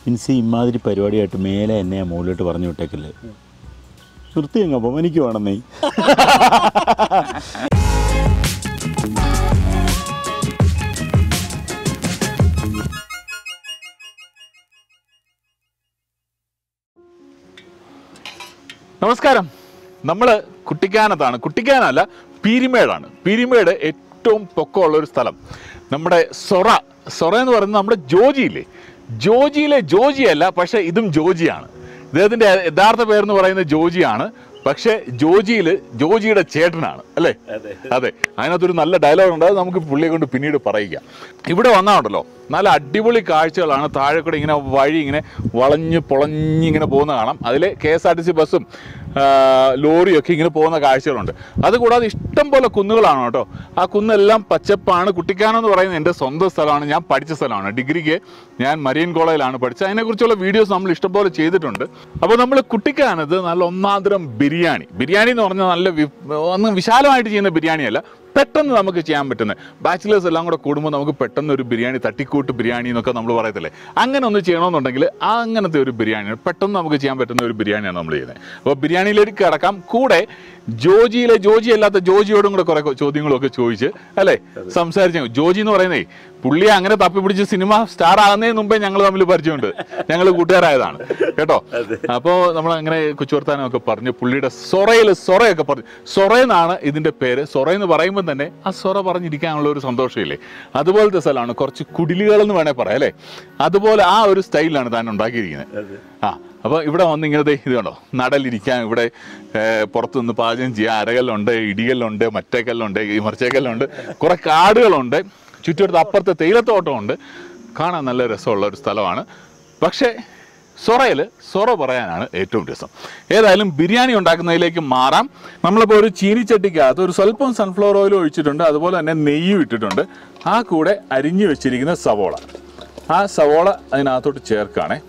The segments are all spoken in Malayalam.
ഇൻസി ഇമാതിരി പരിപാടിയായിട്ട് മേലെ എന്നെ മുകളിലോട്ട് പറഞ്ഞു വിട്ടേക്കല്ലേ നിർത്തി അങ്ങ് അപ്പം എനിക്ക് വേണമെന്നേ നമസ്കാരം നമ്മൾ കുട്ടിക്കാനത്താണ് കുട്ടിക്കാനല്ല പീരിമേടാണ് പീരിമേട് ഏറ്റവും പൊക്കമുള്ള ഒരു സ്ഥലം നമ്മുടെ സൊറ സൊറ എന്ന് പറയുന്നത് നമ്മുടെ ജോജിയില്ലേ ജോജിയിലെ ജോജിയല്ല പക്ഷേ ഇതും ജോജിയാണ് ഇദ്ദേഹത്തിൻ്റെ യഥാർത്ഥ പേരെന്ന് പറയുന്നത് ജോജിയാണ് പക്ഷേ ജോജിയിൽ ജോജിയുടെ ചേട്ടനാണ് അല്ലേ അതെ അതിനകത്തൊരു നല്ല ഡയലോഗ് ഉണ്ട് അത് നമുക്ക് പുള്ളിയെ കൊണ്ട് പിന്നീട് പറയുക ഇവിടെ വന്നാണ്ടല്ലോ നല്ല അടിപൊളി കാഴ്ചകളാണ് താഴെ കൂടെ ഇങ്ങനെ വഴി ഇങ്ങനെ വളഞ്ഞ് പൊളഞ്ഞിങ്ങനെ പോകുന്ന കാണാം അതിൽ K S R T C ബസ്സും ആ, ലോറിയും ഒക്കെ ഇങ്ങനെ പോകുന്ന കാഴ്ചകളുണ്ട് അതുകൂടാതെ ഇഷ്ടം പോലെ കുന്നുകളാണ് കേട്ടോ ആ കുന്നെല്ലാം പച്ചപ്പാണ് കുട്ടിക്കാനം എന്ന് പറയുന്നത് എൻ്റെ സ്വന്തം സ്ഥലമാണ് ഞാൻ പഠിച്ച സ്ഥലമാണ് ഡിഗ്രിക്ക് ഞാൻ മരിയൻ കോളേജിലാണ് പഠിച്ചത് അതിനെക്കുറിച്ചുള്ള വീഡിയോസ് നമ്മൾ ഇഷ്ടംപോലെ ചെയ്തിട്ടുണ്ട് അപ്പോൾ നമ്മൾ കുട്ടിക്കാനത്ത് നല്ല ഒന്നാന്തരം ബിരിയാണി ബിരിയാണി എന്ന് പറഞ്ഞാൽ നല്ല വി- ഒന്ന് വിശാലമായിട്ട് ചെയ്യുന്ന ബിരിയാണിയല്ല പെട്ടെന്ന് നമുക്ക് ചെയ്യാൻ പറ്റുന്നത് ബാച്ചിലേഴ്സ് എല്ലാം കൂടെ കൂടുമ്പോൾ നമുക്ക് പെട്ടെന്ന് ഒരു ബിരിയാണി തട്ടിക്കൂട്ട് ബിരിയാണി എന്നൊക്കെ നമ്മൾ പറയത്തില്ലേ അങ്ങനെ ഒന്ന് ചെയ്യണമെന്നുണ്ടെങ്കിൽ ആ അങ്ങനത്തെ ഒരു ബിരിയാണിയാണ് പെട്ടെന്ന് നമുക്ക് ചെയ്യാൻ പറ്റുന്ന ഒരു ബിരിയാണിയാണ് നമ്മൾ ചെയ്യുന്നത് അപ്പോൾ ബിരിയാണിയിലേക്ക് കിടക്കാം കൂടെ ജോജിയിലെ ജോജി അല്ലാത്ത ജോജിയോടും കൂടെ കുറെ ചോദ്യങ്ങളൊക്കെ ചോദിച്ച് അല്ലേ സംസാരിച്ചു ജോജി എന്ന് പറയുന്നേ പുള്ളിയെ അങ്ങനെ തപ്പി പിടിച്ച് സിനിമ സ്റ്റാർ ആകുന്നതിന് മുമ്പേ ഞങ്ങൾ തമ്മിൽ പരിചയമുണ്ട് ഞങ്ങൾ കൂട്ടുകാരായതാണ് കേട്ടോ അപ്പോൾ നമ്മൾ അങ്ങനെ കൊച്ചുവർത്താനമൊക്കെ പറഞ്ഞു പുള്ളിയുടെ സൊറയിൽ സൊറയൊക്കെ പറഞ്ഞു സൊറയെന്നാണ് ഇതിന്റെ പേര് സൊറ എന്ന് പറയുമ്പോൾ തന്നെ ആ സൊറ പറഞ്ഞിരിക്കാനുള്ള ഒരു സന്തോഷമില്ലേ അതുപോലത്തെ സ്ഥലമാണ് കുറച്ച് കുടിലുകൾ എന്ന് വേണേൽ പറയാം അല്ലേ അതുപോലെ ആ ഒരു സ്റ്റൈലിലാണ് താൻ ഉണ്ടാക്കിയിരിക്കുന്നത് ആ അപ്പോൾ ഇവിടെ വന്ന് ഇങ്ങനത്തെ ഇത് കണ്ടോ നടലിരിക്കാൻ ഇവിടെ ഏർ, പുറത്ത് നിന്ന് പാചകം ചെയ്യാൻ അരകല്ലുണ്ട് ഇടികല്ലുണ്ട് മറ്റേക്കല്ലുണ്ട് ഈ മറിച്ചേക്കല്ലുണ്ട് കുറെ കാടുകളുണ്ട് ചുറ്റുവട്ടത്ത് അപ്പുറത്തെ തേയിലത്തോട്ടമുണ്ട് കാണാൻ നല്ല രസമുള്ള ഒരു സ്ഥലമാണ് പക്ഷേ സൊറയിൽ സൊറ പറയാനാണ് ഏറ്റവും രസം ഏതായാലും ബിരിയാണി ഉണ്ടാക്കുന്നതിലേക്ക് മാറാം നമ്മളിപ്പോൾ ഒരു ചീനിച്ചട്ടിക്കകത്ത് ഒരു സ്വല്പം സൺഫ്ലവർ ഓയിൽ ഒഴിച്ചിട്ടുണ്ട് അതുപോലെ തന്നെ നെയ്യും ഇട്ടിട്ടുണ്ട് ആ കൂടെ അരിഞ്ഞു വെച്ചിരിക്കുന്ന സവോള ആ സവോള അതിനകത്തോട്ട് ചേർക്കുകയാണേ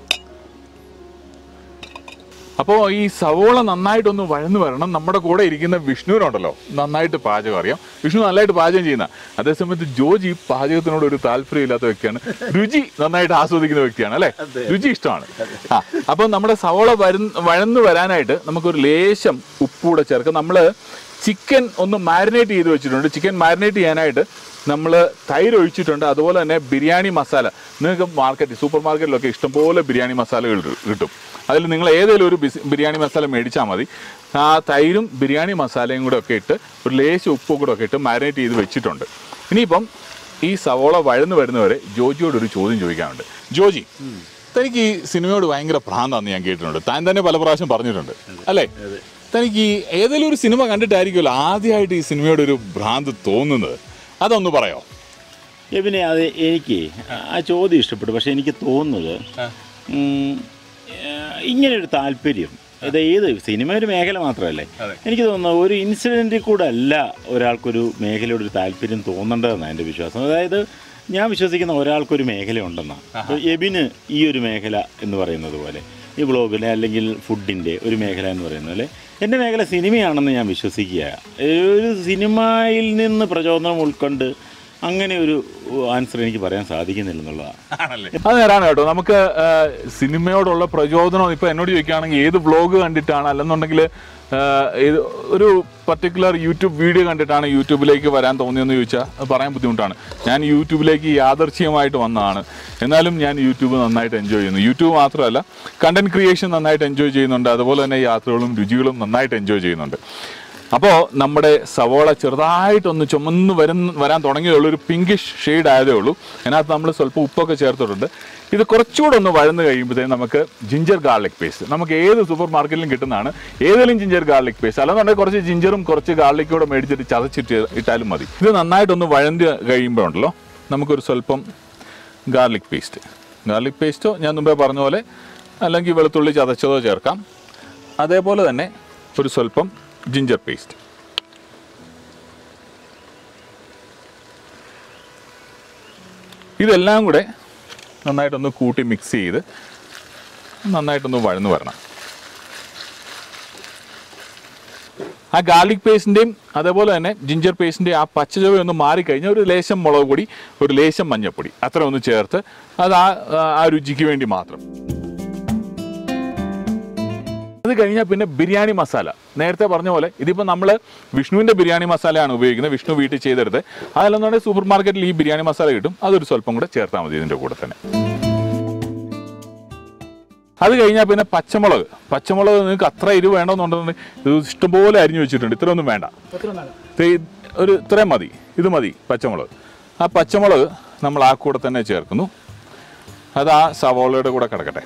അപ്പോൾ ഈ സവോള നന്നായിട്ടൊന്ന് വഴന്നു വരണം നമ്മുടെ കൂടെ ഇരിക്കുന്ന വിഷ്ണുവിനുണ്ടല്ലോ നന്നായിട്ട് പാചകം അറിയാം വിഷ്ണു നന്നായിട്ട് പാചകം ചെയ്യുന്ന അതേസമയത്ത് ജോജി പാചകത്തിനോട് ഒരു താല്പര്യമില്ലാത്ത വ്യക്തിയാണ് രുചി നന്നായിട്ട് ആസ്വദിക്കുന്ന വ്യക്തിയാണ് അല്ലേ രുചി ഇഷ്ടമാണ് ആ അപ്പം നമ്മുടെ സവോള വരുന്ന വഴന്നു വരാനായിട്ട് നമുക്കൊരു ലേശം ഉപ്പൂടെ ചേർക്കാം നമ്മൾ ചിക്കൻ ഒന്ന് മാരിനേറ്റ് ചെയ്ത് വെച്ചിട്ടുണ്ട് ചിക്കൻ മാരിനേറ്റ് ചെയ്യാനായിട്ട് നമ്മൾ തൈര് ഒഴിച്ചിട്ടുണ്ട് അതുപോലെ തന്നെ ബിരിയാണി മസാല നിങ്ങൾക്ക് മാർക്കറ്റിൽ സൂപ്പർ മാർക്കറ്റിലൊക്കെ ഇഷ്ടംപോലെ ബിരിയാണി മസാലകൾ കിട്ടും- കിട്ടും അതിൽ നിങ്ങൾ ഏതെങ്കിലും ഒരു ബിസ് ബിരിയാണി മസാല മേടിച്ചാൽ മതി ആ തൈരും ബിരിയാണി മസാലയും കൂടെ ഒക്കെ ഇട്ട് ഒരു ലേശം ഉപ്പും കൂടെ ഒക്കെ ഇട്ട് മാരിനേറ്റ് ചെയ്ത് വെച്ചിട്ടുണ്ട് ഇനിയിപ്പം ഈ സവോള വഴന്നു വരുന്നവരെ ജോജിയോട് ഒരു ചോദ്യം ചോദിക്കാനുണ്ട് ജോജി തനിക്ക് ഈ സിനിമയോട് ഭയങ്കര ഭ്രാന്താന്ന് ഞാൻ കേട്ടിട്ടുണ്ട് താൻ തന്നെ പല പ്രാവശ്യം പറഞ്ഞിട്ടുണ്ട് അല്ലേ തനിക്ക് ഈ ഏതെങ്കിലും ഒരു സിനിമ കണ്ടിട്ടായിരിക്കുമല്ലോ ആദ്യമായിട്ട് ഈ സിനിമയോട് ഒരു ഭ്രാന്ത് തോന്നുന്നത് അതൊന്ന് പറയോ പിന്നെ അത് എനിക്ക് ആ ചോദ്യം ഇഷ്ടപ്പെട്ടു പക്ഷെ എനിക്ക് തോന്നുന്നത് ഉം, ഏഹ്, ഇങ്ങനൊരു താല്പര്യം ഇത് ഏത് സിനിമ ഒരു മേഖല മാത്രമല്ലേ എനിക്ക് തോന്നുന്നു ഒരു ഇൻസിഡൻറ്റിൽ കൂടെ അല്ല ഒരാൾക്കൊരു മേഖലയോട് ഒരു താല്പര്യം തോന്നേണ്ടതെന്നാണ് എൻ്റെ വിശ്വാസം അതായത് ഞാൻ വിശ്വസിക്കുന്ന ഒരാൾക്കൊരു മേഖല ഉണ്ടെന്നാണ് ഇപ്പോൾ എബിന് ഈ ഒരു മേഖല എന്ന് പറയുന്നത് പോലെ ഈ ബ്ലോഗിലെ അല്ലെങ്കിൽ ഫുഡിൻ്റെ ഒരു മേഖല എന്ന് പറയുന്നത് പോലെ എൻ്റെ മേഖല സിനിമയാണെന്ന് ഞാൻ വിശ്വസിക്കുക ഒരു സിനിമയിൽ നിന്ന് പ്രചോദനം ഉൾക്കൊണ്ട് അങ്ങനെ ഒരു ആൻസർ എനിക്ക് പറയാൻ സാധിക്കുന്നില്ലെന്നുള്ളതാണ് ആണല്ലേ അത് നേരാണ് കേട്ടോ നമുക്ക് ആ, സിനിമയോടുള്ള പ്രചോദനം ഇപ്പൊ എന്നോട് ചോദിക്കുകയാണെങ്കിൽ ഏത് വ്ലോഗ് കണ്ടിട്ടാണ് അല്ലെന്നുണ്ടെങ്കിൽ ആ, ഏത് ഒരു പർട്ടിക്കുലർ യൂട്യൂബ് വീഡിയോ കണ്ടിട്ടാണ് യൂട്യൂബിലേക്ക് വരാൻ തോന്നിയെന്ന് ചോദിച്ചാൽ അത് പറയാൻ ബുദ്ധിമുട്ടാണ് ഞാൻ യൂട്യൂബിലേക്ക് യാദർച്ഛികമായിട്ട് വന്നതാണ് എന്നാലും ഞാൻ യൂട്യൂബ് നന്നായിട്ട് എൻജോയ് ചെയ്യുന്നു യൂട്യൂബ് മാത്രമല്ല കണ്ടന്റ് ക്രിയേഷൻ നന്നായിട്ട് എൻജോയ് ചെയ്യുന്നുണ്ട് അതുപോലെ തന്നെ യാത്രകളും രുചികളും നന്നായിട്ട് എൻജോയ് ചെയ്യുന്നുണ്ട് അപ്പോൾ നമ്മുടെ സവോള ചെറുതായിട്ടൊന്ന് ചുമന്ന് വരുന്ന വരാൻ തുടങ്ങിയുള്ളൂ ഒരു പിങ്കിഷ് ഷെയ്ഡ് ആയതേ ഉള്ളൂ അതിനകത്ത് നമ്മൾ സ്വല്പം ഉപ്പൊക്കെ ചേർത്തിട്ടുണ്ട് ഇത് കുറച്ചുകൂടെ ഒന്ന് വഴന്ന് കഴിയുമ്പോഴത്തേക്കും നമുക്ക് ജിഞ്ചർ ഗാർലിക് പേസ്റ്റ് നമുക്ക് ഏത് സൂപ്പർ മാർക്കറ്റിലും കിട്ടുന്നതാണ് ഏതെങ്കിലും ജിഞ്ചർ ഗാർലിക് പേസ്റ്റ് അല്ലെന്നുണ്ടെങ്കിൽ കുറച്ച് ജിഞ്ചറും കുറച്ച് ഗാർലിക്കും കൂടെ മേടിച്ചിട്ട് ചതച്ചിട്ട് ഇട്ടാലും മതി ഇത് നന്നായിട്ടൊന്ന് വഴന്ന് കഴിയുമ്പോഴുണ്ടല്ലോ നമുക്കൊരു സ്വല്പം ഗാർലിക് പേസ്റ്റ് ഗാർലിക് പേസ്റ്റോ ഞാൻ മുമ്പേ പറഞ്ഞ പോലെ അല്ലെങ്കിൽ വെളുത്തുള്ളി ചതച്ചതോ ചേർക്കാം അതേപോലെ തന്നെ ഒരു സ്വല്പം ജിഞ്ചർ പേസ്റ്റ് ഇതെല്ലാം കൂടെ നന്നായിട്ടൊന്ന് കൂട്ടി മിക്സ് ചെയ്ത് നന്നായിട്ടൊന്ന് വഴന്ന് വരണം ആ ഗാർലിക് പേസ്റ്റിൻ്റെയും അതേപോലെ തന്നെ ജിഞ്ചർ പേസ്റ്റിൻ്റെയും ആ പച്ചചുവ ഒന്ന് മാറിക്കഴിഞ്ഞാൽ ഒരു ലേശം മുളക് പൊടി ഒരു ലേശം മഞ്ഞൾപ്പൊടി അത്ര ഒന്ന് ചേർത്ത് അത് ആ ആ രുചിക്ക് വേണ്ടി മാത്രം അത് കഴിഞ്ഞാൽ പിന്നെ ബിരിയാണി മസാല നേരത്തെ പറഞ്ഞ പോലെ ഇതിപ്പോൾ നമ്മൾ വിഷ്ണുവിൻ്റെ ബിരിയാണി മസാലയാണ് ഉപയോഗിക്കുന്നത് വിഷ്ണു വീട്ടിൽ ചെയ്തെടുത്ത് അതല്ലെന്നുണ്ടെങ്കിൽ സൂപ്പർ മാർക്കറ്റിൽ ഈ ബിരിയാണി മസാല കിട്ടും അതൊരു സ്വല്പം കൂടെ ചേർത്താൽ മതി ഇതിൻ്റെ കൂടെ തന്നെ അത് കഴിഞ്ഞാൽ പിന്നെ പച്ചമുളക് പച്ചമുളക് നിങ്ങൾക്ക് അത്ര എരിവ് വേണമെന്നുണ്ടെന്നുണ്ടെങ്കിൽ ഇത് ഇഷ്ടംപോലെ അരിഞ്ഞു വെച്ചിട്ടുണ്ട് ഇത്രയൊന്നും വേണ്ട ദേ ഇത് ഒരു ഇത്രയും മതി ഇത് മതി പച്ചമുളക് ആ പച്ചമുളക് നമ്മൾ ആ കൂടെ തന്നെ ചേർക്കുന്നു അത് ആ സവോളയുടെ കൂടെ കിടക്കട്ടെ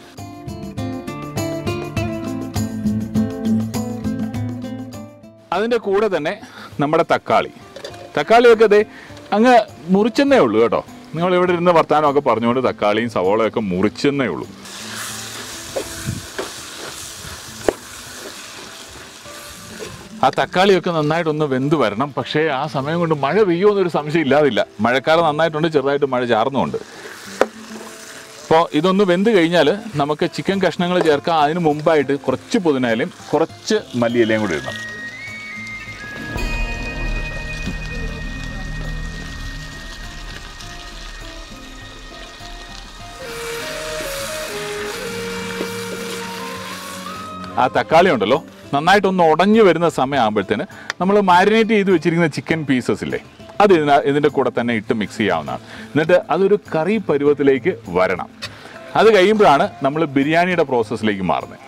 അതിൻ്റെ കൂടെ തന്നെ നമ്മുടെ തക്കാളി തക്കാളിയൊക്കെ ദേ അങ്ങ് മുറിച്ചെന്നേ ഉള്ളൂ കേട്ടോ നിങ്ങൾ ഇവിടെ ഇരുന്ന് വർത്താനമൊക്കെ പറഞ്ഞുകൊണ്ട് തക്കാളിയും സവോളയൊക്കെ മുറിച്ചെന്നേ ഉള്ളൂ ആ തക്കാളിയൊക്കെ നന്നായിട്ടൊന്ന് വെന്ത് വരണം പക്ഷേ ആ സമയം കൊണ്ട് മഴ പെയ്യുമെന്നൊരു സംശയം ഇല്ലാതില്ല മഴക്കാലം നന്നായിട്ടുണ്ട് ചെറുതായിട്ട് മഴ ചാർന്നുമുണ്ട് അപ്പോൾ ഇതൊന്ന് വെന്ത് കഴിഞ്ഞാൽ നമുക്ക് ചിക്കൻ കഷ്ണങ്ങൾ ചേർക്കാം അതിന് മുമ്പായിട്ട് കുറച്ച് പുതിനയിലയും കുറച്ച് മല്ലിയിലയും കൂടി ഇടണം ആ തക്കാളി ഉണ്ടല്ലോ നന്നായിട്ടൊന്ന് ഉടഞ്ഞു വരുന്ന സമയമാകുമ്പോഴത്തേന് നമ്മൾ മാരിനേറ്റ് ചെയ്ത് വെച്ചിരിക്കുന്ന ചിക്കൻ പീസസ് ഇല്ലേ അത് ഇതിന ഇതിൻ്റെ കൂടെ തന്നെ ഇട്ട് മിക്സ് ചെയ്യാവുന്നതാണ് എന്നിട്ട് അതൊരു കറി പരുവത്തിലേക്ക് വരണം അത് കഴിയുമ്പോഴാണ് നമ്മൾ ബിരിയാണിയുടെ പ്രോസസ്സിലേക്ക് മാറുന്നത്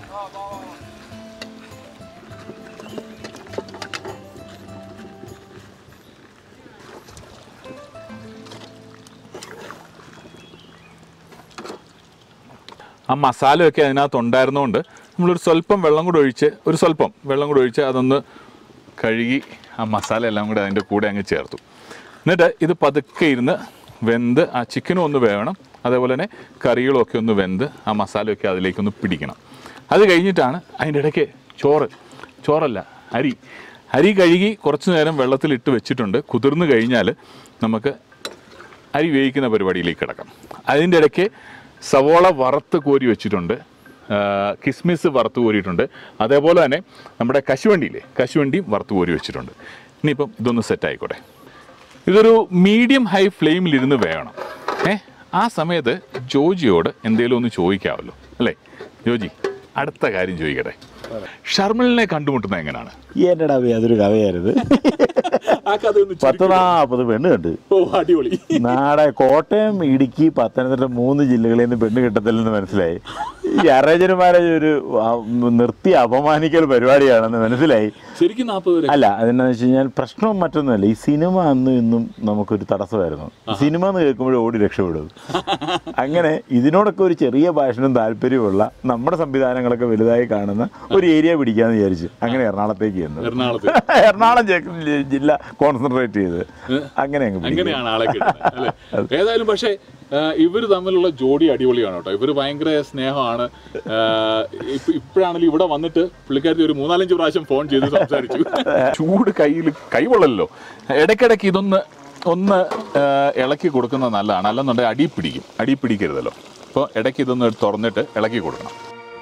ആ മസാലയൊക്കെ അതിനകത്ത് ഉണ്ടായിരുന്നതുകൊണ്ട് നമ്മളൊരു സ്വല്പം വെള്ളം കൂടെ ഒഴിച്ച് ഒരു സ്വല്പം വെള്ളം കൂടെ ഒഴിച്ച് അതൊന്ന് കഴുകി ആ മസാല എല്ലാം കൂടെ അതിൻ്റെ കൂടെ അങ്ങ് ചേർത്തു എന്നിട്ട് ഇത് പതുക്കെ ഇരുന്ന് വെന്ത് ആ ചിക്കനും ഒന്ന് വേവണം അതേപോലെ തന്നെ കറികളൊക്കെ ഒന്ന് വെന്ത് ആ മസാലയൊക്കെ അതിലേക്കൊന്ന് പിടിക്കണം അത് കഴിഞ്ഞിട്ടാണ് അതിൻ്റെ ഇടയ്ക്ക് ചോറ് ചോറല്ല അരി അരി കഴുകി കുറച്ച് നേരം വെള്ളത്തിലിട്ട് വെച്ചിട്ടുണ്ട് കുതിർന്ന് കഴിഞ്ഞാൽ നമുക്ക് അരി വേവിക്കുന്ന പരിപാടിയിലേക്ക് കിടക്കാം അതിൻ്റെ ഇടയ്ക്ക് സവോള വറുത്ത് കോരി വെച്ചിട്ടുണ്ട് ആ, കിസ്മിസ് വറുത്ത് കോരിയിട്ടുണ്ട് അതേപോലെ തന്നെ നമ്മുടെ കശുവണ്ടിയില്ലേ കശുവണ്ടിയും വറുത്ത് കോരി വെച്ചിട്ടുണ്ട് ഇനിയിപ്പം ഇതൊന്ന് സെറ്റ് ആയിക്കോട്ടെ ഇതൊരു മീഡിയം ഹൈ ഫ്ലെയിമിലിരുന്ന് വേണം ഏ ആ സമയത്ത് ജോജിയോട് എന്തെങ്കിലും ഒന്ന് ചോദിക്കാമല്ലോ അല്ലേ ജോജി അടുത്ത കാര്യം ചോദിക്കട്ടെ ഷർമിളിനെ കണ്ടുമുട്ടുന്നത് എങ്ങനെയാണ് ഈ എൻ്റെ ഡബി അതൊരു കഥയായിരുന്നു ആ കഥ ഒന്ന് പത്ത് നാൽപ്പത് പെണ്ണ് കണ്ട് ഓ അടിപൊളി നാടെ കോട്ടയം ഇടുക്കി പത്തനംതിട്ട മൂന്ന് ജില്ലകളിൽ നിന്ന് പെണ്ണ് കിട്ടത്തില്ലെന്ന് മനസ്സിലായി ഈ അറേഞ്ചർ മാരേജ് ഒരു ആ, നിർത്തി അപമാനിക്കൽ പരിപാടിയാണെന്ന് മനസ്സിലായി ശരിക്കും നാൽപ്പത് വരെ അല്ല അതെന്താന്ന് വെച്ച് കഴിഞ്ഞാൽ പ്രശ്നം മറ്റൊന്നുമല്ല ഈ സിനിമ അന്നും ഇന്നും നമുക്കൊരു തടസ്സമായിരുന്നു സിനിമ എന്ന് കേൾക്കുമ്പോൾ ഓടി രക്ഷപ്പെടും അങ്ങനെ ഇതിനോടൊക്കെ ഒരു ചെറിയ ഭാഷനും താല്പര്യമുള്ള നമ്മുടെ സംവിധാനങ്ങളൊക്കെ വലുതായി കാണുന്ന ഒരു ഏരിയ പിടിക്കാന്ന് വിചാരിച്ചു അങ്ങനെ എറണാകുളത്തേക്ക് ചെന്നു എറണാകുളത്ത് എറണാകുളം ജെ- ജില്ല കോൺസെൻട്രേറ്റ് ചെയ്ത് അങ്ങനെ അങ്ങ് പിടിക്കും. അങ്ങനെയാണ് ആളെ കിട്ടുന്നത് അല്ലേ ഏതായാലും പക്ഷേ ഇവർ തമ്മിലുള്ള ജോഡി അടിപൊളിയാണ് കേട്ടോ ഇവർ ഭയങ്കര സ്നേഹമാണ് ഇപ്പൊ ഇപ്പോഴാണെങ്കിലും ഇവിടെ വന്നിട്ട് പുള്ളിക്കാരത്തി ഒരു മൂന്നാലഞ്ച് പ്രാവശ്യം ഫോൺ ചെയ്ത് സംസാരിച്ചു ചൂട് കയ്യിൽ കൈ കൊള്ളല്ലോ ഇടയ്ക്കിടയ്ക്ക് ഇതൊന്ന് ഒന്ന് ആ, ഇളക്കി കൊടുക്കുന്നത് നല്ലതാണ് അല്ലെന്നുണ്ടെങ്കിൽ അടി പിടിക്കും അടി പിടിക്കരുതല്ലോ അപ്പോൾ ഇടയ്ക്ക് ഇതൊന്ന് തുറന്നിട്ട് ഇളക്കി കൊടുക്കണം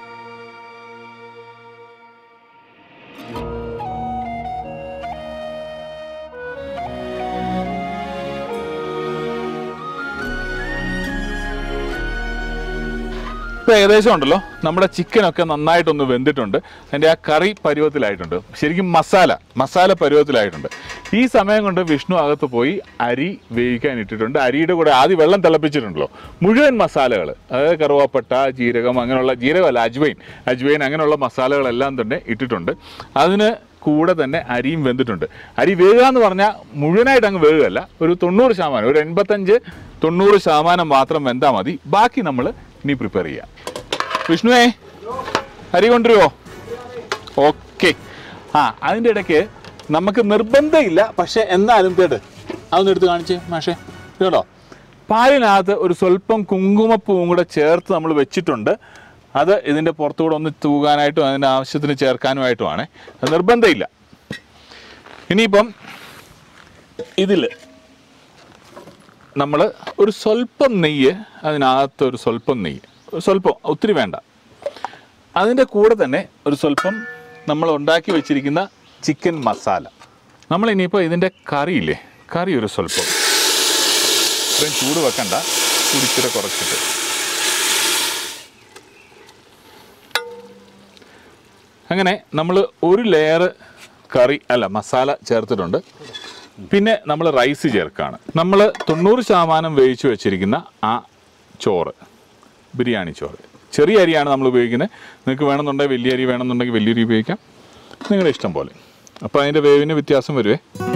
ഇപ്പൊ ഏകദേശം ഉണ്ടല്ലോ നമ്മുടെ ചിക്കനൊക്കെ നന്നായിട്ടൊന്ന് വെന്തിട്ടുണ്ട് അതിൻ്റെ ആ കറി പരുവത്തിലായിട്ടുണ്ട് ശരിക്കും മസാല മസാല പരുവത്തിലായിട്ടുണ്ട് ഈ സമയം കൊണ്ട് വിഷ്ണു അകത്ത് പോയി അരി വേവിക്കാൻ ഇട്ടിട്ടുണ്ട് അരിയുടെ കൂടെ ആദ്യം വെള്ളം തിളപ്പിച്ചിട്ടുണ്ടല്ലോ മുഴുവൻ മസാലകൾ അതായത് കറുവാപ്പട്ട ജീരകം അങ്ങനെയുള്ള ജീരകമല്ല അജ്വൈൻ അജ്വൈൻ അങ്ങനെയുള്ള മസാലകളെല്ലാം തന്നെ ഇട്ടിട്ടുണ്ട് അതിന് കൂടെ തന്നെ അരിയും വെന്തിട്ടുണ്ട് അരി വേകുക എന്ന് പറഞ്ഞാൽ മുഴുവനായിട്ട് അങ്ങ് വേകുകയല്ല ഒരു തൊണ്ണൂറ് ശതമാനം ഒരു എൺപത്തഞ്ച് തൊണ്ണൂറ് ശതമാനം മാത്രം വെന്താൽ മതി ബാക്കി നമ്മൾ ഇനി പ്രിപ്പയർ ചെയ്യാം വിഷ്ണുവേ അരി കൊണ്ടുവരുമോ ഓക്കെ ആ അതിൻ്റെ ഇടയ്ക്ക് നമുക്ക് നിർബന്ധമില്ല പക്ഷെ എന്നാലും തേട് അതൊന്ന് എടുത്ത് കാണിച്ചേ മാഷേ ഇത് കേട്ടോ പാലിനകത്ത് ഒരു സ്വല്പം കുങ്കുമപ്പൂവും കൂടെ ചേർത്ത് നമ്മൾ വെച്ചിട്ടുണ്ട് അത് ഇതിൻ്റെ പുറത്തുകൂടെ ഒന്ന് തൂകാനായിട്ടും അതിൻ്റെ ആവശ്യത്തിന് ചേർക്കാനുമായിട്ടുമാണ് അത് നിർബന്ധമില്ല ഇനിയിപ്പം ഇതിൽ നമ്മൾ ഒരു സ്വല്പം നെയ്യ് അതിനകത്ത് ഒരു സ്വല്പം നെയ്യ് ഒരു സ്വല്പം ഒത്തിരി വേണ്ട അതിൻ്റെ കൂടെ തന്നെ ഒരു സ്വല്പം നമ്മൾ ഉണ്ടാക്കി വെച്ചിരിക്കുന്ന ചിക്കൻ മസാല നമ്മൾ ഇനിയിപ്പോൾ ഇതിൻ്റെ കറിയില്ലേ കറി ഒരു സ്വല്പം ഇത്രയും ചൂട് വെക്കണ്ട ചൂടിച്ചിരി കുറച്ചിട്ട് അങ്ങനെ നമ്മൾ ഒരു ലെയർ കറി അല്ല മസാല ചേർത്തിട്ടുണ്ട് പിന്നെ നമ്മൾ റൈസ് ചേർക്കുകയാണ് നമ്മൾ തൊണ്ണൂറ് ശതമാനം വേവിച്ച് വെച്ചിരിക്കുന്ന ആ ചോറ് ബിരിയാണി ചോറ് ചെറിയ അരിയാണ് നമ്മൾ ഉപയോഗിക്കുന്നത് നിങ്ങൾക്ക് വേണമെന്നുണ്ടെങ്കിൽ വലിയ അരി വേണമെന്നുണ്ടെങ്കിൽ വലിയ അരി ഉപയോഗിക്കാം നിങ്ങളുടെ ഇഷ്ടം പോലെ അപ്പോൾ അതിൻ്റെ വേവിന് വ്യത്യാസം വരുവേ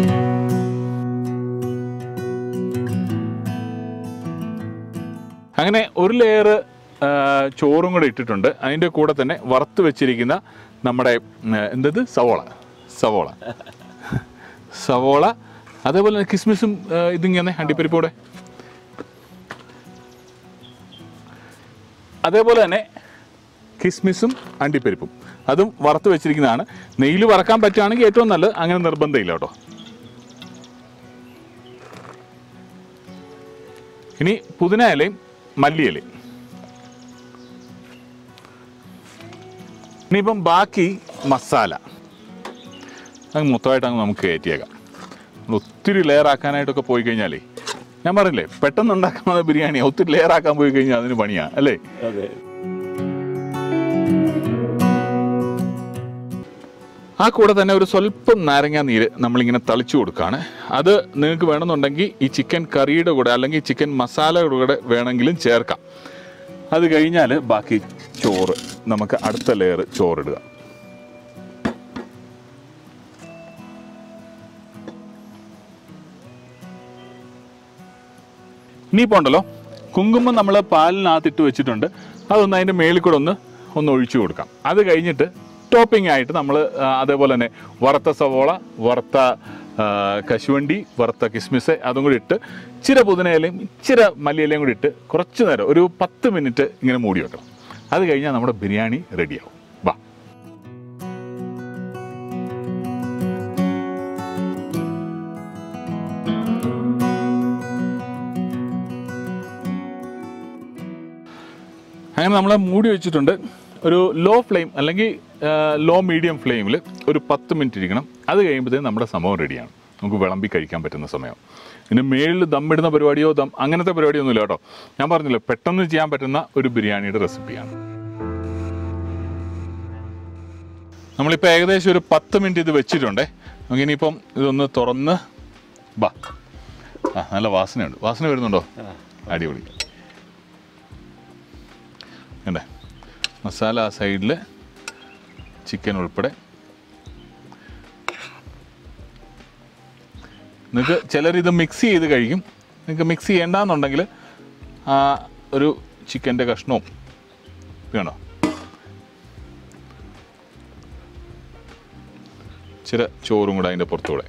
അങ്ങനെ ഒരു ലെയർ ചോറും കൂടെ ഇട്ടിട്ടുണ്ട് അതിൻ്റെ കൂടെ തന്നെ വറുത്ത് വെച്ചിരിക്കുന്ന നമ്മുടെ ഉം, എന്തത് സവോള സവോള സവോള അതേപോലെ തന്നെ കിസ്മിസും ആ, ഇതിങ്ങനെ അണ്ടിപ്പരിപ്പൂടെ അതേപോലെ തന്നെ കിസ്മിസും അണ്ടിപ്പരിപ്പും അതും വറുത്ത് വെച്ചിരിക്കുന്നതാണ് നെയ്യിൽ വറക്കാൻ പറ്റുകയാണെങ്കിൽ ഏറ്റവും നല്ലത് അങ്ങനെ നിർബന്ധമില്ല കേട്ടോ ഇനി പുതിന ഇലയും മല്ലിയിലയും ഇനിയിപ്പം ബാക്കി മസാല അത് മൊത്തമായിട്ട് അങ്ങ് നമുക്ക് കയറ്റിയേക്കാം നമ്മൾ ഒത്തിരി ലെയർ ആക്കാനായിട്ടൊക്കെ പോയി കഴിഞ്ഞാലേ ഞാൻ പറഞ്ഞില്ലേ പെട്ടെന്ന് ഉണ്ടാക്കാവുന്ന ബിരിയാണിയാണ് ഒത്തിരി ലെയർ ആക്കാൻ പോയി കഴിഞ്ഞാൽ അതിന് പണിയാണ് അല്ലേ അതെ ആ കൂടെ തന്നെ ഒരു സ്വല്പം നാരങ്ങ നീര് നമ്മളിങ്ങനെ തളിച്ചു കൊടുക്കുകയാണ് അത് നിങ്ങൾക്ക് വേണമെന്നുണ്ടെങ്കിൽ ഈ ചിക്കൻ കറിയുടെ കൂടെ അല്ലെങ്കിൽ ചിക്കൻ മസാലയുടെ കൂടെ വേണമെങ്കിലും ചേർക്കാം അത് കഴിഞ്ഞാൽ ബാക്കി ചോറ് നമുക്ക് അടുത്ത ലെയർ ചോറിടുക ഇനിയിപ്പോൾ ഉണ്ടല്ലോ കുങ്കുമം നമ്മൾ പാലിനകത്തിട്ട് വെച്ചിട്ടുണ്ട് അതൊന്ന് അതിൻ്റെ മേളിൽ കൂടെ ഒന്ന് ഒന്ന് ഒഴിച്ചു കൊടുക്കാം അത് കഴിഞ്ഞിട്ട് ടോപ്പിംഗ് ആയിട്ട് നമ്മൾ അതേപോലെ തന്നെ വറുത്ത സവോള വറുത്ത ആ, കശുവണ്ടി വറുത്ത കിസ്മിസ് അതും കൂടി ഇട്ട് ഇച്ചിരി പുതിനയിലയും ഇച്ചിരി മല്ലിയിലയും കൂടി ഇട്ട് കുറച്ച് നേരം ഒരു പത്ത് മിനിറ്റ് ഇങ്ങനെ മൂടി വെക്കണം അത് കഴിഞ്ഞാൽ നമ്മുടെ ബിരിയാണി റെഡിയാവും വാ അങ്ങനെ നമ്മൾ മൂടി വെച്ചിട്ടുണ്ട് ഒരു ലോ ഫ്ലെയിം അല്ലെങ്കിൽ ലോ മീഡിയം ഫ്ലെയിമിൽ ഒരു പത്ത് മിനിറ്റ് ഇരിക്കണം അത് കഴിയുമ്പോഴത്തേക്കും നമ്മുടെ സംഭവം റെഡിയാണ് നമുക്ക് വിളമ്പി കഴിക്കാൻ പറ്റുന്ന സമയം ഇതിന് മേളിൽ ദമ്മിടുന്ന പരിപാടിയോ ദം അങ്ങനത്തെ പരിപാടിയൊന്നുമില്ല കേട്ടോ ഞാൻ പറഞ്ഞില്ല പെട്ടെന്ന് ചെയ്യാൻ പറ്റുന്ന ഒരു ബിരിയാണിയുടെ റെസിപ്പിയാണ് നമ്മളിപ്പോൾ ഏകദേശം ഒരു പത്ത് മിനിറ്റ് ഇത് വെച്ചിട്ടുണ്ടേ നമുക്കിനിയിപ്പം ഇതൊന്ന് തുറന്ന് ബാ ആ നല്ല വാസനയുണ്ട് വാസന വരുന്നുണ്ടോ അടിപൊളി അല്ലേ മസാല ആ സൈഡിൽ ചിക്കൻ ഉൾപ്പെടെ നിങ്ങൾക്ക് ചിലരിത് മിക്സ് ചെയ്ത് കഴിക്കും നിങ്ങൾക്ക് മിക്സ് ചെയ്യേണ്ടെന്നുണ്ടെങ്കിൽ ആ ഒരു ചിക്കൻ്റെ കഷ്ണവും വേണോ ഇച്ചിരി ചോറും കൂടെ അതിൻ്റെ പുറത്തുകൂടെ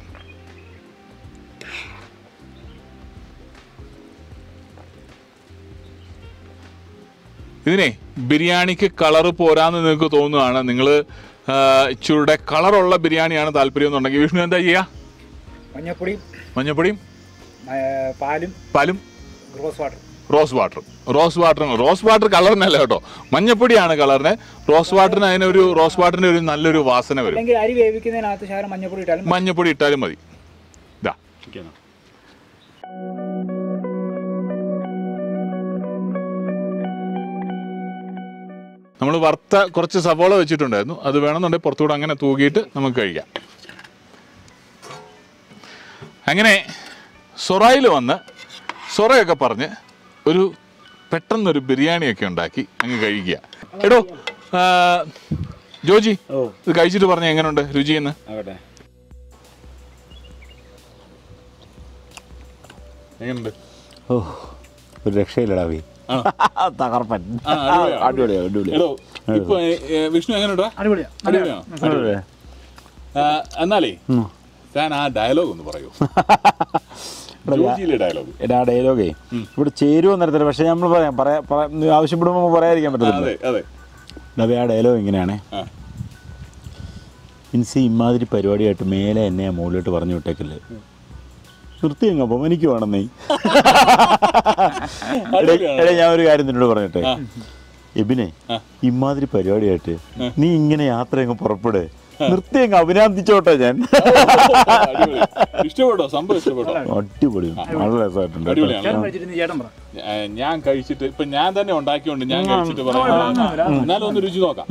ഇതിനെ ബിരിയാണിക്ക് കളറ് പോരാന്ന് നിങ്ങൾക്ക് തോന്നുകയാണ് നിങ്ങൾ ഇച്ചിരുടെ കളറുള്ള ബിരിയാണിയാണ് താല്പര്യം എന്നുണ്ടെങ്കിൽ വിഷ്ണു എന്താ ചെയ്യുക മഞ്ഞപ്പൊടിയും മഞ്ഞപ്പൊടിയും ആ, പാലും പാലും റോസ് വാട്ടർ റോസ് വാട്ടറും റോസ് വാട്ടറും റോസ് വാട്ടർ കളറിനല്ല കേട്ടോ മഞ്ഞപ്പൊടിയാണ് കളറിന് റോസ് വാട്ടറിന് അതിനൊരു റോസ് വാട്ടറിന് ഒരു നല്ലൊരു വാസന വരും അല്ലെങ്കിൽ അരി വേവിക്കുന്നതിനകത്ത് ശകലം മഞ്ഞപ്പൊടി ഇട്ടാലും മഞ്ഞപ്പൊടി ഇട്ടാലും മതി ഇതാ ചിക്കനോ നമ്മൾ വറുത്ത കുറച്ച് സവോള വെച്ചിട്ടുണ്ടായിരുന്നു അത് വേണമെന്നുണ്ടെങ്കിൽ പുറത്തുകൂടെ അങ്ങനെ തൂകിയിട്ട് നമുക്ക് കഴിക്കാം അങ്ങനെ സൊറയിൽ വന്ന് സൊറയൊക്കെ പറഞ്ഞ് ഒരു പെട്ടെന്നൊരു ബിരിയാണിയൊക്കെ ഉണ്ടാക്കി അങ്ങ് കഴിക്കുക എടോ ആ, ജോജി ഓ ഇത് കഴിച്ചിട്ട് പറഞ്ഞ എങ്ങനെയുണ്ട് രുചിയെന്ന് ആകട്ടെ എങ്ങനെയുണ്ട് ഓ ഒരു രക്ഷയില്ലടാ വി തകർപ്പൻ അടിപൊളിയാ അടിപൊളിയാ എടോ ഇപ്പൊ വിഷ്ണു എങ്ങനെയുണ്ടാ അടിപൊളിയാ അടിപൊളിയാണോ അടിപൊളിയാ എന്നാലേ ഞാൻ ആ ഡയലോഗ് ഒന്ന് പറയൂ ജോജിയിലെ ഡയലോഗ് എടാ ഡയലോഗേ ഇവിടെ ചേരുവോ നിരത്തില്ല പക്ഷെ നമ്മൾ പറയാം പറയാ പറയാ- നീ ആവശ്യപ്പെടുമ്പോൾ നമുക്ക് പറയാതിരിക്കാൻ പറ്റത്തില്ല അതെ അതെ ഡബേ ആ ഡയലോഗ് ഇങ്ങനെയാണേ ആ. ഇൻസി ഇമാതിരി പരിപാടിയായിട്ട് മേലെ എന്നെ മുകളിലോട്ട് പറഞ്ഞു വിട്ടേക്കില്ലേ നിർത്തി എങ്ങപ്പം എനിക്ക് വേണമെന്നേ എടേ ഞാൻ ഒരു കാര്യം നിന്നോട് പറഞ്ഞിട്ടെ എബിനെ ഇമാതിരി പരിപാടിയായിട്ട് നീ ഇങ്ങനെ യാത്ര അങ്ങ് പുറപ്പെട് നിർത്തി അങ്ങ് അഭിനന്ദിച്ചോട്ടെ ഞാൻ അടിപൊളി. ഇഷ്ടപ്പെട്ടോ സംഭവം ഇഷ്ടപ്പെട്ടോ അടിപൊളി നല്ല രസമായിട്ടുണ്ട് അടിപൊളിയാണ് ചേട്ടൻ കഴിച്ചിട്ട് ചേട്ടൻ പറ ഏ, ഞാൻ കഴിച്ചിട്ട് ഇപ്പൊ ഞാൻ തന്നെ ഉണ്ടാക്കിയോണ്ട് ഞാൻ കഴിച്ചിട്ട് പറയാം എന്നാലും ഒന്ന് രുചി നോക്കാം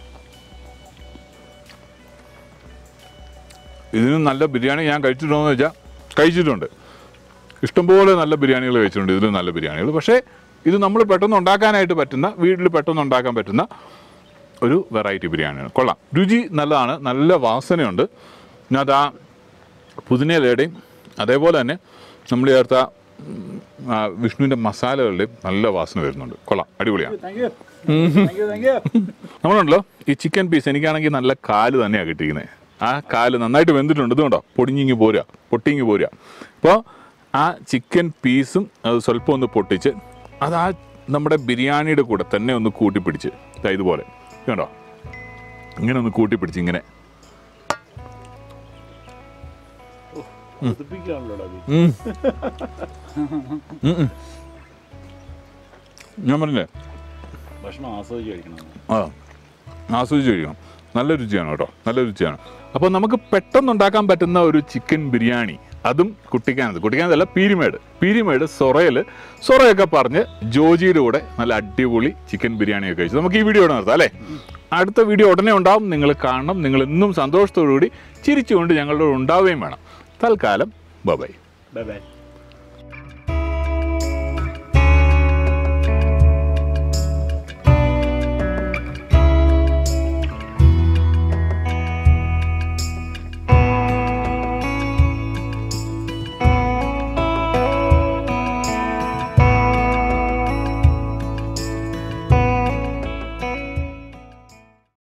ഇതിന് നല്ല ബിരിയാണി ഞാൻ കഴിച്ചിട്ടുണ്ടോ എന്ന് വെച്ചാൽ കഴിച്ചിട്ടുണ്ട് ഇഷ്ടംപോലെ നല്ല ബിരിയാണികൾ കഴിച്ചിട്ടുണ്ട് ഇതിലും നല്ല ബിരിയാണികൾ പക്ഷേ ഇത് നമ്മൾ പെട്ടെന്ന് ഉണ്ടാക്കാനായിട്ട് പറ്റുന്ന വീട്ടിൽ പെട്ടെന്ന് ഉണ്ടാക്കാൻ പറ്റുന്ന ഒരു വെറൈറ്റി ബിരിയാണിയാണ് കൊള്ളാം രുചി നല്ലതാണ് നല്ല വാസനയുണ്ട് ഞാൻ അത് ആ പുതിനയിലയുടെയും അതേപോലെ തന്നെ നമ്മൾ ചേർത്ത ഉം, ആ വിഷ്ണുവിൻ്റെ മസാലകളുടെയും നല്ല വാസന വരുന്നുണ്ട് കൊള്ളാം അടിപൊളിയാണ് thank you thank you thank you നമ്മളുണ്ടല്ലോ ഈ ചിക്കൻ പീസ് എനിക്കാണെങ്കിൽ നല്ല കാല് തന്നെയാണ് കിട്ടിയിരിക്കുന്നത് ആ കാല് നന്നായിട്ട് വെന്തിട്ടുണ്ട് ഇതുകൊണ്ടോ പൊടിഞ്ഞിങ്ങി പോരുക പൊട്ടിങ്ങി പോരുക അപ്പോൾ ആ ചിക്കൻ പീസും അത് സ്വല്പം ഒന്ന് പൊട്ടിച്ച് അത് ആ നമ്മുടെ ബിരിയാണിയുടെ കൂടെ തന്നെ ഒന്ന് കൂട്ടിപ്പിടിച്ച് ദാ ഇതുപോലെ കണ്ടോ ഇങ്ങനെ ഒന്ന് കൂട്ടിപ്പിടിച്ച് ഇങ്ങനെ ഉം. ഉം, ഉം. ഞാൻ പറഞ്ഞില്ലേ ഭക്ഷണം ആസ്വദിച്ച് കഴിക്കണം ആ ആസ്വദിച്ച് കഴിക്കണം നല്ല രുചിയാണ് കേട്ടോ നല്ല രുചിയാണ് അപ്പോൾ നമുക്ക് പെട്ടെന്ന് ഉണ്ടാക്കാൻ പറ്റുന്ന ഒരു ചിക്കൻ ബിരിയാണി അതും കുട്ടിക്കാനത്ത് കുട്ടിക്കാനത്തല്ല പീരിമേട് പീരിമേട് സൊറയിൽ സൊറയൊക്കെ പറഞ്ഞ് ജോജിയുടെ കൂടെ നല്ല അടിപൊളി ചിക്കൻ ബിരിയാണിയൊക്കെ കഴിച്ചു നമുക്ക് ഈ വീഡിയോ ഇവിടെ നിർത്താം അല്ലേ അടുത്ത വീഡിയോ ഉടനെ ഉണ്ടാവും നിങ്ങൾ കാണണം നിങ്ങൾ എന്നും സന്തോഷത്തോടു കൂടി ചിരിച്ചുകൊണ്ട് ഞങ്ങളുടെ കൂടെ ഉണ്ടാവുകയും വേണം തൽക്കാലം ബൈ ബൈ ബൈ